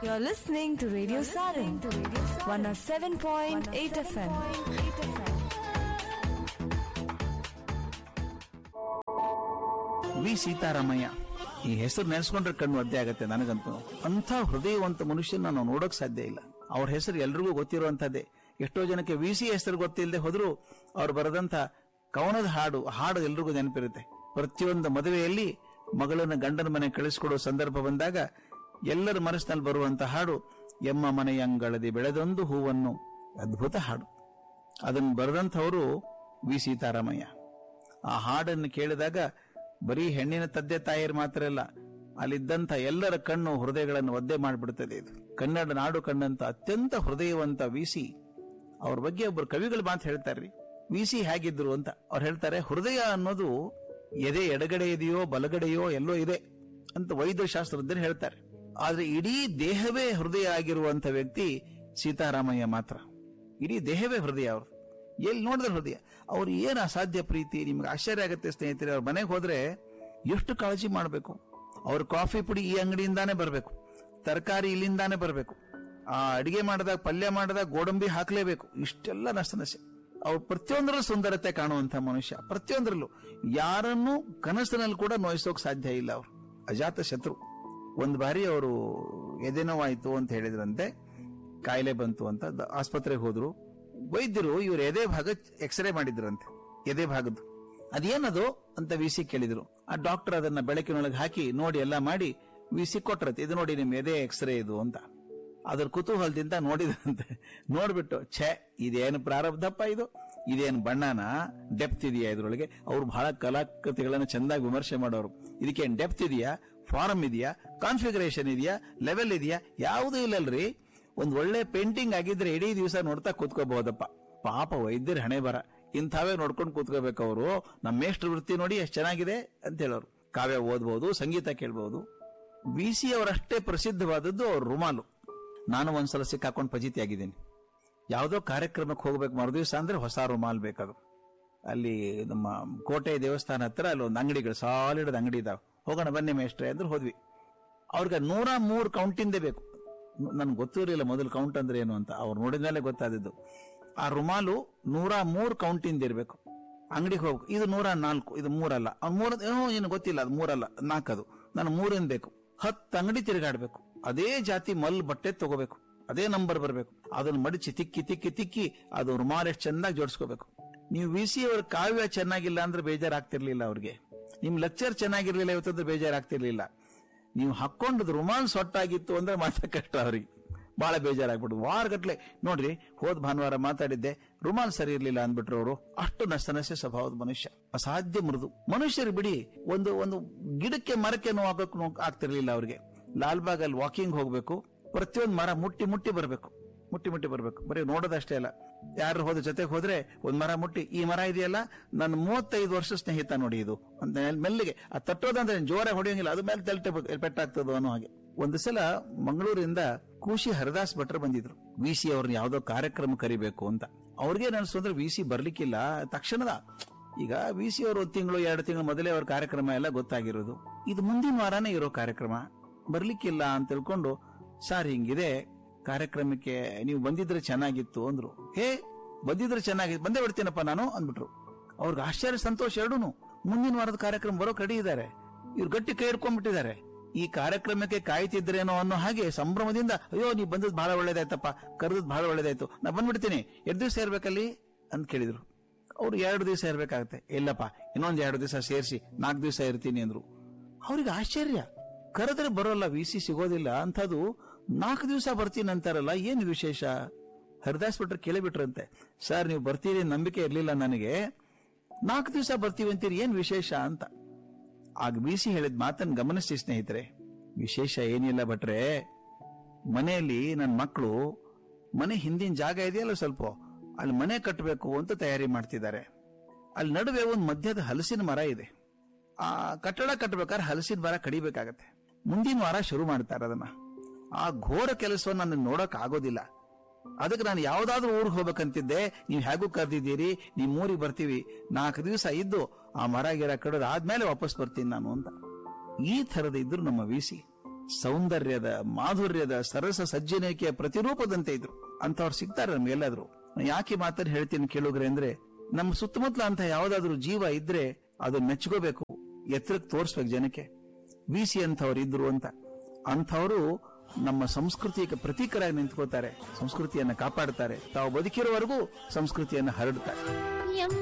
You're listening to Radio Sarin, 107.8 FM. V Seetharamaiah ಈ ಹೆಸರು ನೆನೆಸ್ಕೊಂಡ್ರೆ ಕಣ್ಣು ಒದ್ದೆ ಆಗತ್ತೆ ನನಗಂತೂ ಅಂಥ ಹೃದಯವಂತ ಮನುಷ್ಯನ ನಾವು ನೋಡೋಕ್ ಸಾಧ್ಯ ಇಲ್ಲ ಅವ್ರ ಹೆಸರು ಎಲ್ರಿಗೂ ಗೊತ್ತಿರುವಂತದ್ದೇ ಎಷ್ಟೋ ಜನಕ್ಕೆ ವಿ ಸಿ ಹೆಸರು ಗೊತ್ತಿಲ್ಲದೆ ಹೋದ್ರು ಅವ್ರು ಬರೆದಂತ ಕವನದ ಹಾಡು ಹಾಡು ಎಲ್ರಿಗೂ ನೆನಪಿರುತ್ತೆ ಪ್ರತಿಯೊಂದು ಮದುವೆಯಲ್ಲಿ ಮಗಳನ್ನ ಗಂಡನ ಮನೆ ಕಳಿಸ್ಕೊಡೋ ಸಂದರ್ಭ ಬಂದಾಗ ಎಲ್ಲರ ಮನಸ್ಸಿನಲ್ಲಿ ಬರುವಂತ ಹಾಡು ಎಮ್ಮ ಮನೆಯಂಗಳದಿ ಬೆಳೆದೊಂದು ಹೂವನ್ನು ಅದ್ಭುತ ಹಾಡು ಅದನ್ನು ಬರೆದಂಥವರು ವಿ ಸೀತಾರಾಮಯ್ಯ ಆ ಹಾಡನ್ನು ಕೇಳಿದಾಗ ಬರೀ ಹೆಣ್ಣಿನ ತಂದೆ ತಾಯಿಯರು ಮಾತ್ರ ಅಲ್ಲ ಅಲ್ಲಿದ್ದಂಥ ಎಲ್ಲರ ಕಣ್ಣು ಹೃದಯಗಳನ್ನು ಒದ್ದೆ ಮಾಡಿಬಿಡುತ್ತದೆ ಇದು ಕನ್ನಡ ನಾಡು ಕಂಡಂತ ಅತ್ಯಂತ ಹೃದಯವಂತ ವಿಸಿ ಅವ್ರ ಬಗ್ಗೆ ಒಬ್ಬರು ಕವಿಗಳು ಮಾತು ಹೇಳ್ತಾರ್ರಿ ವಿಸಿ ಹೇಗಿದ್ರು ಅಂತ ಅವ್ರು ಹೇಳ್ತಾರೆ ಹೃದಯ ಅನ್ನೋದು ಎದೆ ಎಡಗಡೆ ಇದೆಯೋ ಬಲಗಡೆಯೋ ಎಲ್ಲೋ ಇದೆ ಅಂತ ವೈದ್ಯಶಾಸ್ತ್ರಜ್ಞರು ಹೇಳ್ತಾರೆ ಆದ್ರೆ ಇಡೀ ದೇಹವೇ ಹೃದಯ ಆಗಿರುವಂತ ವ್ಯಕ್ತಿ ಸೀತಾರಾಮಯ್ಯ ಮಾತ್ರ ಇಡೀ ದೇಹವೇ ಹೃದಯ ಅವರು ಎಲ್ಲಿ ನೋಡಿದ್ರೆ ಹೃದಯ ಅವ್ರು ಏನು ಅಸಾಧ್ಯ ಪ್ರೀತಿ ನಿಮ್ಗೆ ಆಶ್ಚರ್ಯ ಆಗುತ್ತೆ ಸ್ನೇಹಿತರೆ ಅವ್ರ ಮನೆಗೆ ಹೋದ್ರೆ ಎಷ್ಟು ಕಾಳಜಿ ಮಾಡಬೇಕು ಅವ್ರ ಕಾಫಿ ಪುಡಿ ಈ ಅಂಗಡಿಯಿಂದಾನೇ ಬರಬೇಕು ತರಕಾರಿ ಇಲ್ಲಿಂದಾನೇ ಬರಬೇಕು ಆ ಅಡಿಗೆ ಮಾಡಿದಾಗ ಪಲ್ಯ ಮಾಡಿದಾಗ ಗೋಡಂಬಿ ಹಾಕ್ಲೇಬೇಕು ಇಷ್ಟೆಲ್ಲ ನಷ್ಟನಸೆ ಅವ್ರು ಪ್ರತಿಯೊಂದರಲ್ಲೂ ಸುಂದರತೆ ಕಾಣುವಂತ ಮನುಷ್ಯ ಪ್ರತಿಯೊಂದರಲ್ಲೂ ಯಾರನ್ನೂ ಕನಸಿನಲ್ಲಿ ಕೂಡ ನೋಯಿಸೋಕ್ ಸಾಧ್ಯ ಇಲ್ಲ ಅವರು ಅಜಾತ ಶತ್ರು ಒಂದು ಬಾರಿ ಅವರು ಎದೆನೋವಾಯ್ತು ಅಂತ ಹೇಳಿದ್ರಂತೆ ಕಾಯಿಲೆ ಬಂತು ಅಂತ ದ- ಆಸ್ಪತ್ರೆಗೆ ಹೋದ್ರು ವೈದ್ಯರು ಇವ್ರ ಎದೆ ಭಾಗ ಎಕ್ಸ್ರೇ ಮಾಡಿದ್ರಂತೆ ಎದೆ ಭಾಗದ್ದು ಅದೇನದು ಅಂತ ವಿ ಸಿ ಕೇಳಿದ್ರು ಆ ಡಾಕ್ಟರ್ ಅದನ್ನ ಬೆಳಕಿನೊಳಗೆ ಹಾಕಿ ನೋಡಿ ಎಲ್ಲ ಮಾಡಿ ವಿ ಸಿ ಕೊಟ್ರತ್ತೆ ಇದು ನೋಡಿ ನಿಮ್ ಎದೆ ಎಕ್ಸ್ರೇ ಇದು ಅಂತ ಅದ್ರ ಕುತೂಹಲದಿಂದ ನೋಡಿದ್ರಂತೆ ನೋಡ್ಬಿಟ್ಟು ಛೇ ಇದೇನು ಪ್ರಾರಬ್ಧಪ್ಪ ಇದು ಇದೇನು ಬಣ್ಣನ ಡೆಪ್ತ್ ಇದೆಯಾ ಇದ್ರೊಳಗೆ ಅವ್ರು ಬಹಳ ಕಲಾಕೃತಿಗಳನ್ನ ಚಂದಾಗಿ ವಿಮರ್ಶೆ ಮಾಡೋರು ಇದಕ್ಕೇನ್ ಡೆಪ್ತ್ ಇದೆಯಾ ಫಾರ್ಮ್ ಇದೆಯಾ ಕಾನ್ಫಿಗರೇಷನ್ ಇದೆಯಾ ಲೆವೆಲ್ ಇದೆಯಾ ಯಾವುದೂ ಇಲ್ಲಲ್ರಿ ಒಂದ್ ಒಳ್ಳೆ ಪೇಂಟಿಂಗ್ ಆಗಿದ್ರೆ ಇಡೀ ದಿವಸ ನೋಡ್ತಾ ಕೂತ್ಕೋಬಹುದಪ್ಪ ಪಾಪ ವೈದ್ಯರ ಹಣೆ ಬರ ಇಂಥವೇ ನೋಡ್ಕೊಂಡು ಕೂತ್ಕೋಬೇಕು ಅವರು ನಮ್ಮ ಮೇಷ್ಟ್ರ ವೃತ್ತಿ ನೋಡಿ ಎಷ್ಟು ಚೆನ್ನಾಗಿದೆ ಅಂತ ಹೇಳೋರು ಕಾವ್ಯ ಓದ್ಬೋದು ಸಂಗೀತ ಕೇಳ್ಬೋದು ವಿ ಸಿ ಅವರಷ್ಟೇ ಪ್ರಸಿದ್ಧವಾದದ್ದು ಅವ್ರ ರುಮಾಲು ನಾನು ಒಂದ್ಸಲ ಸಿಕ್ಕಾಕೊಂಡು ಫಜೀತಿ ಆಗಿದ್ದೀನಿ ಯಾವುದೋ ಕಾರ್ಯಕ್ರಮಕ್ಕೆ ಹೋಗ್ಬೇಕು ಮರುದಿವಸ ಅಂದ್ರೆ ಹೊಸ ರುಮಾಲ್ ಬೇಕಾದ್ರು ಅಲ್ಲಿ ನಮ್ಮ ಕೋಟೆ ದೇವಸ್ಥಾನ ಹತ್ರ ಅಲ್ಲಿ ಒಂದು ಅಂಗಡಿಗಳು ಸಾಲಿಡ್ ಅಂಗಡಿ ಇದಾವೆ ಹೋಗೋಣ ಬನ್ನಿ ಮೇಷ್ಟ್ರೆ ಅಂದ್ರೆ ಹೋದ್ವಿ ಅವ್ರಿಗೆ ನೂರ ಮೂರು ಕೌಂಟಿಂದೇ ಬೇಕು ನನ್ಗೆ ಗೊತ್ತಿರಲಿಲ್ಲ ಮೊದಲು ಕೌಂಟ್ ಅಂದ್ರೆ ಏನು ಅಂತ ಅವ್ರು ನೋಡಿದ್ಮೇಲೆ ಗೊತ್ತಾದದ್ದು ಆ ರುಮಾಲು ನೂರ ಮೂರು ಕೌಂಟಿಂದ ಇರಬೇಕು ಅಂಗಡಿಗೆ ಹೋಗ್ಬೇಕು ಇದು ನೂರ ನಾಲ್ಕು ಇದು ಮೂರಲ್ಲ ಅವ್ನು ಮೂರ ಏನೋ ಏನು ಗೊತ್ತಿಲ್ಲ ಅದು ಮೂರಲ್ಲ ನಾಲ್ಕದು ನಾನು ಮೂರಿಂದ ಬೇಕು ಹತ್ತು ಅಂಗಡಿ ತಿರುಗಾಡ್ಬೇಕು ಅದೇ ಜಾತಿ ಮಲ್ ಬಟ್ಟೆ ತಗೋಬೇಕು ಅದೇ ನಂಬರ್ ಬರಬೇಕು ಅದನ್ನ ಮಡಿಚಿ ತಿಕ್ಕಿ ತಿಕ್ಕಿ ತಿಕ್ಕಿ ಅದು ರುಮಾಲ್ ಎಷ್ಟು ಚೆನ್ನಾಗಿ ಜೋಡಿಸ್ಕೋಬೇಕು ನೀವು ವಿ ಸಿ ಅವ್ರ ಕಾವ್ಯ ಚೆನ್ನಾಗಿಲ್ಲ ಅಂದ್ರೆ ಬೇಜಾರಾಗ್ತಿರ್ಲಿಲ್ಲ ಅವ್ರಿಗೆ ನಿಮ್ ಲೆಕ್ಚರ್ ಚೆನ್ನಾಗಿರ್ಲಿಲ್ಲ ಇವತ್ತಂದ್ರೆ ಬೇಜಾರಾಗ್ತಿರ್ಲಿಲ್ಲ ನೀವು ಹಾಕೊಂಡದ್ ರುಮಾಲ್ ಸೊಟ್ಟಾಗಿತ್ತು ಅಂದ್ರೆ ಮಾತ್ರ ಕಷ್ಟ ಅವ್ರಿಗೆ ಬಹಳ ಬೇಜಾರಾಗ್ಬಿಟ್ಟು ವಾರಗಟ್ಲೆ ನೋಡ್ರಿ ಹೋದ್ ಭಾನುವಾರ ಮಾತಾಡಿದ್ದೆ ರುಮಾಲ್ ಸರಿ ಇರ್ಲಿಲ್ಲ ಅಂದ್ಬಿಟ್ರು ಅವರು ಅಷ್ಟು ನಷ್ಟನಸ್ಯ ಸ್ವಭಾವದ ಮನುಷ್ಯ ಅಸಾಧ್ಯ ಮೃದು ಮನುಷ್ಯರು ಬಿಡಿ ಒಂದು ಒಂದು ಗಿಡಕ್ಕೆ ಮರಕ್ಕೆ ನೋವಾಗಕ್ ಆಗ್ತಿರ್ಲಿಲ್ಲ ಅವ್ರಿಗೆ ಲಾಲ್ಬಾಗ್ ಅಲ್ಲಿ ವಾಕಿಂಗ್ ಹೋಗ್ಬೇಕು ಪ್ರತಿಯೊಂದು ಮರ ಮುಟ್ಟಿ ಮುಟ್ಟಿ ಬರ್ಬೇಕು ಮುಟ್ಟಿ ಮುಟ್ಟಿ ಬರ್ಬೇಕು ಬರೀ ನೋಡೋದಷ್ಟೇ ಅಲ್ಲ ಯಾರು ಹೋದ ಜೊತೆಗೆ ಹೋದ್ರೆ ಒಂದ್ ಮರ ಮುಟ್ಟಿ ಈ ಮರ ಇದೆಯಲ್ಲ ನನ್ನ ಮೂವತ್ತೈದು ವರ್ಷ ಸ್ನೇಹಿತ ನೋಡಿ ಇದು ಅಂತ ಮೇಲ್- ಮೆಲ್ಲಿಗೆ ಆ ತಟ್ಟೋದಂದ್ರೆ ಜೋರ ಹೊಡೆಯಂಗಿಲ್ಲ ಅದು ಮೇಲೆ ತಲ್ಟೆ ಪೆಟ್ಟಾಗ್ತದೋ ಅನ್ನೋ ಹಾಗೆ ಒಂದು ಸಲ ಮಂಗಳೂರಿಂದ ಕೂಶಿ ಹರಿದಾಸ್ ಭಟ್ರು ಬಂದಿದ್ರು ವಿ ಸಿ ಅವ್ರನ್ನ ಯಾವ್ದೋ ಕಾರ್ಯಕ್ರಮ ಕರಿಬೇಕು ಅಂತ ಅವ್ರಿಗೆ ಅನ್ಸ್ತು ಅಂದ್ರೆ ವಿ ಸಿ ಬರ್ಲಿಕ್ಕಿಲ್ಲ ತಕ್ಷಣದ ಈಗ ವಿ ಸಿ ಅವರು ಒಂದು ತಿಂಗಳು ಎರಡು ತಿಂಗಳು ಮೊದಲೇ ಅವ್ರ ಕಾರ್ಯಕ್ರಮ ಎಲ್ಲ ಗೊತ್ತಾಗಿರೋದು ಇದು ಮುಂದಿನ ವಾರನೇ ಇರೋ ಕಾರ್ಯಕ್ರಮ ಬರ್ಲಿಕ್ಕಿಲ್ಲ ಅಂತ ತಿಳ್ಕೊಂಡು ಸರ್ ಹಿಂಗಿದೆ ಕಾರ್ಯಕ್ರಮಕ್ಕೆ ನೀವು ಬಂದಿದ್ರೆ ಚೆನ್ನಾಗಿತ್ತು ಅಂದ್ರು ಹೇ ಬಂದಿದ್ರೆ ಚೆನ್ನಾಗಿತ್ತು ಬಂದೇ ಬಿಡ್ತೀನಪ್ಪ ನಾನು ಅಂದ್ಬಿಟ್ರು ಅವ್ರಿಗೆ ಆಶ್ಚರ್ಯ ಸಂತೋಷ ಎರಡೂನು ಮುಂದಿನ ವಾರದ ಕಾರ್ಯಕ್ರಮ ಬರೋಕ್ ರೆಡಿ ಇದ್ದಾರೆ ಇವ್ರು ಗಟ್ಟಿ ಕೈ ಹಿಡ್ಕೊಂಡ್ಬಿಟ್ಟಿದ್ದಾರೆ ಈ ಕಾರ್ಯಕ್ರಮಕ್ಕೆ ಕಾಯ್ತಿದ್ರೇನೋ ಅನ್ನೋ ಹಾಗೆ ಸಂಭ್ರಮದಿಂದ ಅಯ್ಯೋ ನೀವು ಬಂದದ್ ಬಹಳ ಒಳ್ಳೇದಾಯ್ತಪ್ಪ ಕರೆದದ್ ಬಹಳ ಒಳ್ಳೇದಾಯ್ತು ನಾ ಬಂದ್ಬಿಡ್ತೀನಿ ಎರಡು ದಿವಸ ಇರ್ಬೇಕಲ್ಲಿ ಅಂತ ಕೇಳಿದ್ರು ಅವ್ರು ಎರಡು ದಿವಸ ಇರ್ಬೇಕಾಗತ್ತೆ ಇಲ್ಲಪ್ಪ ಇನ್ನೊಂದ್ ಎರಡು ದಿವಸ ಸೇರಿಸಿ ನಾಲ್ಕು ದಿವಸ ಇರ್ತೀನಿ ಅಂದ್ರು ಅವ್ರಿಗೆ ಆಶ್ಚರ್ಯ ಕರೆದ್ರೆ ಬರೋಲ್ಲ ವಿ ಸಿ ಸಿಗೋದಿಲ್ಲ ಅಂಥದ್ದು ನಾಲ್ಕು ದಿವಸ ಬರ್ತೀನಿ ಅಂತಾರಲ್ಲ ಏನು ವಿಶೇಷ ಹರಿದಾಸ್ ಭಟ್ರು ಕೇಳಿಬಿಟ್ರಂತೆ ಸರ್ ನೀವು ಬರ್ತೀರಿ ನಂಬಿಕೆ ಇರ್ಲಿಲ್ಲ ನನಗೆ ನಾಲ್ಕು ದಿವಸ ಬರ್ತೀವಿ ಅಂತೀರಿ ಏನ್ ವಿಶೇಷ ಅಂತ ಆಗ ವಿ ಸಿ ಹೇಳಿದ ಮಾತನ್ನು ಗಮನಿಸಿ ಸ್ನೇಹಿತರೆ ವಿಶೇಷ ಏನಿಲ್ಲ ಭಟ್ರೆ ಮನೆಯಲ್ಲಿ ನನ್ನ ಮಕ್ಕಳು ಮನೆ ಹಿಂದಿನ ಜಾಗ ಇದೆಯಲ್ಲ ಸ್ವಲ್ಪ ಅಲ್ಲಿ ಮನೆ ಕಟ್ಟಬೇಕು ಅಂತ ತಯಾರಿ ಮಾಡ್ತಿದ್ದಾರೆ ಅಲ್ಲಿ ನಡುವೆ ಒಂದು ಮಧ್ಯದ ಹಲಸಿನ ಮರ ಇದೆ ಆ ಕಟ್ಟಡ ಕಟ್ಟಬೇಕಾದ್ರೆ ಹಲಸಿನ ಮರ ಕಡಿಬೇಕಾಗತ್ತೆ ಮುಂದಿನ ವಾರ ಶುರು ಮಾಡ್ತಾರೆ ಅದನ್ನ ಆ ಘೋರ ಕೆಲಸವನ್ನು ನಾನು ನೋಡಕ್ ಆಗೋದಿಲ್ಲ ಅದಕ್ಕೆ ನಾನು ಯಾವ್ದಾದ್ರೂ ಊರಿಗೆ ಹೋಗ್ಬೇಕಂತಿದ್ದೆ ನೀವು ಹೇಗೂ ಕರೆದಿದ್ದೀರಿ ನೀವು ಊರಿಗೆ ಬರ್ತೀವಿ ನಾಲ್ಕು ದಿವಸ ಇದ್ದು ಆ ಮರ ಗಿರ ಕಡೋದು ಆದ್ಮೇಲೆ ವಾಪಸ್ ಬರ್ತೀನಿ ನಾನು ಅಂತ ಈ ಥರದ ಇದ್ರು ನಮ್ಮ ವಿ ಸಿ ಸೌಂದರ್ಯದ ಮಾಧುರ್ಯದ ಸರಸ ಸಜ್ಜನಿಕೆಯ ಪ್ರತಿರೂಪದಂತೆ ಇದ್ರು ಅಂತವ್ರು ಸಿಗ್ತಾರೆ ನಮ್ಗೆಲ್ಲಾದ್ರು ಯಾಕೆ ಮಾತನ್ನು ಹೇಳ್ತೀನಿ ಕೇಳುಗ್ರೆ ಅಂದ್ರೆ ನಮ್ಮ ಸುತ್ತಮುತ್ತಲ ಅಂತ ಯಾವ್ದಾದ್ರು ಜೀವ ಇದ್ರೆ ಅದು ಮೆಚ್ಕೋಬೇಕು ಎತ್ತರಕ್ಕೆ ತೋರಿಸ್ಬೇಕು ಜನಕ್ಕೆ ಸಿ ಅಂತವ್ರು ಇದ್ರು ಅಂತ ಅಂಥವರು ನಮ್ಮ ಸಂಸ್ಕೃತಿಗೆ ಪ್ರತೀಕರಾಗಿ ನಿಂತ್ಕೋತಾರೆ ಸಂಸ್ಕೃತಿಯನ್ನ ಕಾಪಾಡ್ತಾರೆ ತಾವು ಬದುಕಿರೋವರೆಗೂ ಸಂಸ್ಕೃತಿಯನ್ನ ಹರಡ್ತಾರೆ ಎಂ